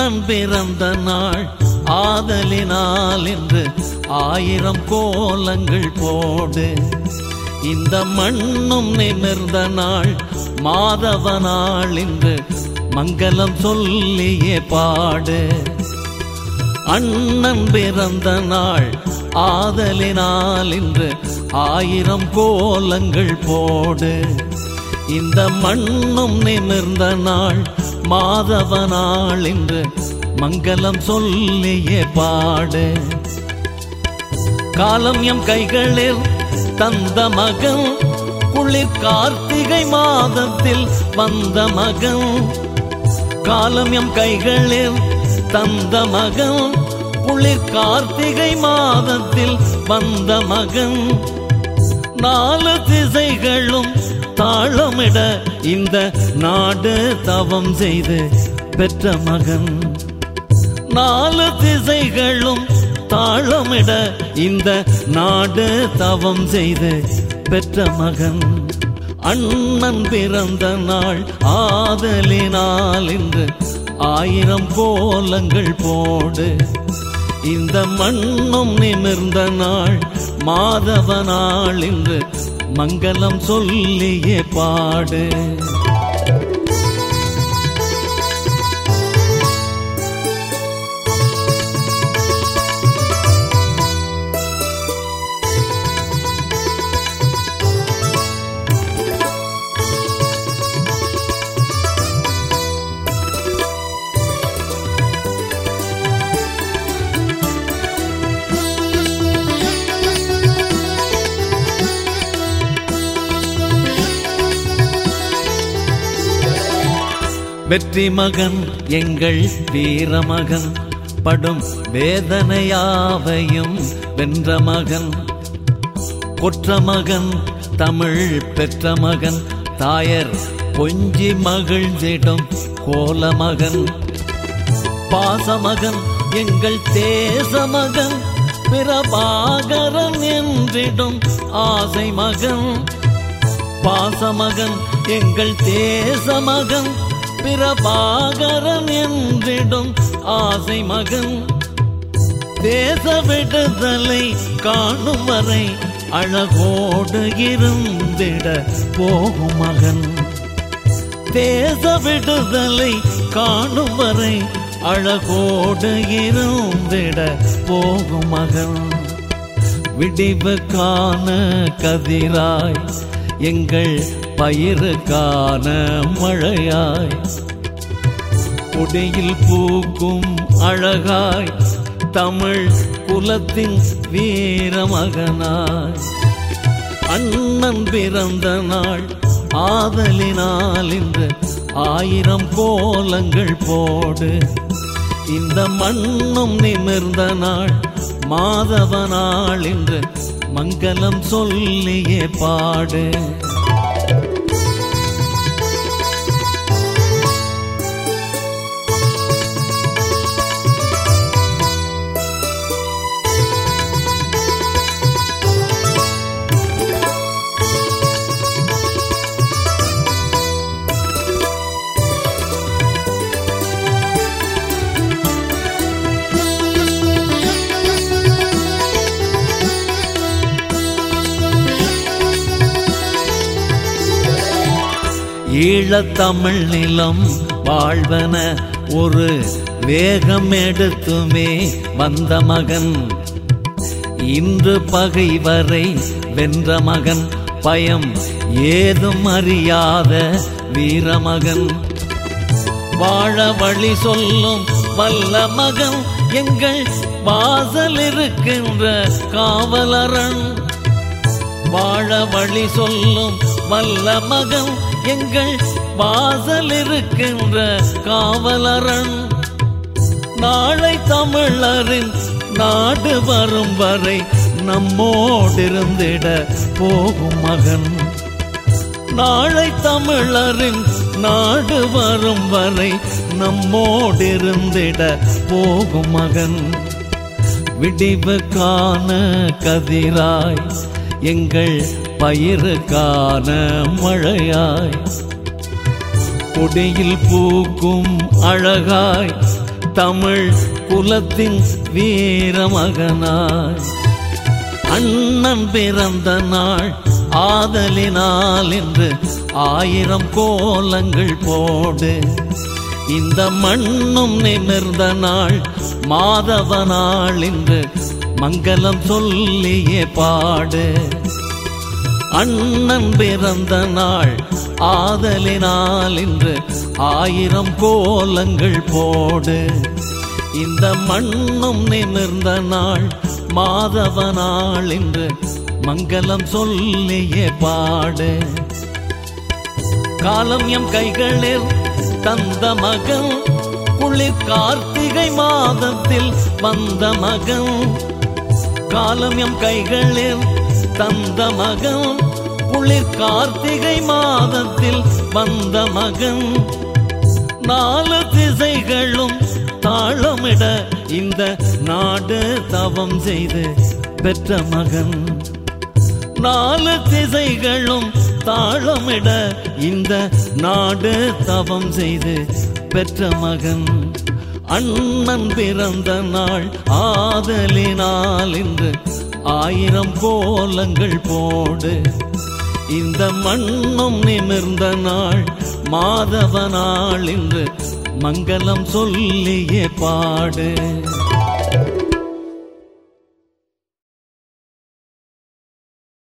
அண்ணன் பிறந்த நாள் ஆதலினால் என்று ஆயிரம் கோலங்கள் போடு இந்த மண்ணும் நிமிர்ந்த நாள் மாதவ நாள் என்று மங்களம் சொல்லியே பாடு அண்ணன் பிறந்த நாள் ஆதலினால் இன்று ஆயிரம் கோலங்கள் போடு இந்த மண்ணும் நிமிர்ந்த நாள் மாதவ நாள் இன்று மங்களம் சொல்லியே பாடு காலம் எம் கைகளில் தந்த மகன் குளிர் கார்த்திகை மாதத்தில் வந்த மகன் காலம் எம் கைகளில் தந்த மகன் குளிர் கார்த்திகை மாதத்தில் வந்த மகன் நாலு திசைகளும் தாளமிட இந்த நாடு தவம் செய்து பெற்ற மகன் நாலு திசைகளும் தாளமிட இந்த நாடு தவம் செய்து பெற்ற மகன் அண்ணன் பிறந்த நாள் ஆதலினால் இன்று ஆயிரம் கோலங்கள் போடு இந்த மண்ணும் நிமிர்ந்த நாள் மாதவ நாள் இன்று மங்களம் சொல்லியே பாடு வெற்றி மகன் எங்கள் வீரமகன் படும் வேதனையாவையும் வென்ற மகன் கொற்ற மகன் தமிழ் பெற்ற மகன் தாயர் கொஞ்சி மகிழ்ந்திடும் கோல மகன் பாசமகன் எங்கள் தேச மகன் பிரபாகரன் என்றிடும் ஆசை மகன் பாசமகன் எங்கள் தேச மகன் பிரபாகரன் என்றிடும் ஆசை மகன் தேச விடுதலை காணும் வரை அழகோடு இருந்திட போகும் மகன் தேச விடுதலை காணும் வரை அழகோடு இருந்திட போகும் மகன் விடிவுக்கான கதிராய் எங்கள் பயிருக்கான மழையாய் கொடியில் பூக்கும் அழகாய் தமிழ் குலத்தின் வீரமகனாய் அண்ணன் பிறந்த நாள் ஆதலினால் இன்று ஆயிரம் கோலங்கள் போடு இந்த மண்ணும் நிமிர்ந்த நாள் மாதவ நாள் இன்று மங்களம் சொல்லியே பாடு ஈழத்தமிழ் நிலம் வாழ்வன ஒரு வேகம் எடுத்துமே வந்த மகன் இன்று பகைவரை வென்ற மகன் பயம் ஏதும் அறியாத வீரமகன் வாழ வழி சொல்லும் வல்ல மகன் எங்கள் வாசல் இருக்கின்ற காவலரன் வாழ வழி சொல்லும் வல்ல மகன் எங்கள் வாசல் இருக்கின்ற காவலரன் நாளை தமிழரின் நாடு வரும் வரை நம்மோடிருந்திட போகும் மகன் நாளை தமிழரின் நாடு வரும் வரை நம்மோடிருந்திட போகும் மகன் விடிவுக்கான கதிராய் எங்கள் பயிருக்கான மழையாய் கொடியில் பூக்கும் அழகாய் தமிழ் குலத்தின் வீரமகனாய் அண்ணன் பிறந்த நாள் ஆதலினால் என்று ஆயிரம் கோலங்கள் போடு இந்த மண்ணும் நிமிர்ந்த நாள் மாதவ நாள் என்று மங்களம் சொல்லியே பாடு அண்ணன் பிறந்த நாள் ஆதலினால் இன்று ஆயிரம் கோலங்கள் போடு இந்த மண்ணும் நிமிர்ந்த நாள் மாதவ நாள் என்று மங்களம் சொல்லியே பாடு காலம் எம் கைகளில் தந்த மகன் குளிர் கார்த்திகை மாதத்தில் வந்த மகன் காலம் எம் கைகளில் தந்த மகன் குளிர் கார்த்திகை மாதத்தில் வந்த மகன் நாலு திசைகளும் தாளமிட இந்த நாடு தவம் செய்து பெற்ற மகன் நாலு திசைகளும் தாளமிட இந்த நாடு தவம் செய்து பெற்ற மகன் அண்ணன் பிறந்த நாள் ஆதலினால் இன்று ஆயிரம் கோலங்கள் போடு இந்த மண்ணும் நிமிர்ந்த நாள் மாதவ நாள் இன்று மங்களம் சொல்லியே பாடு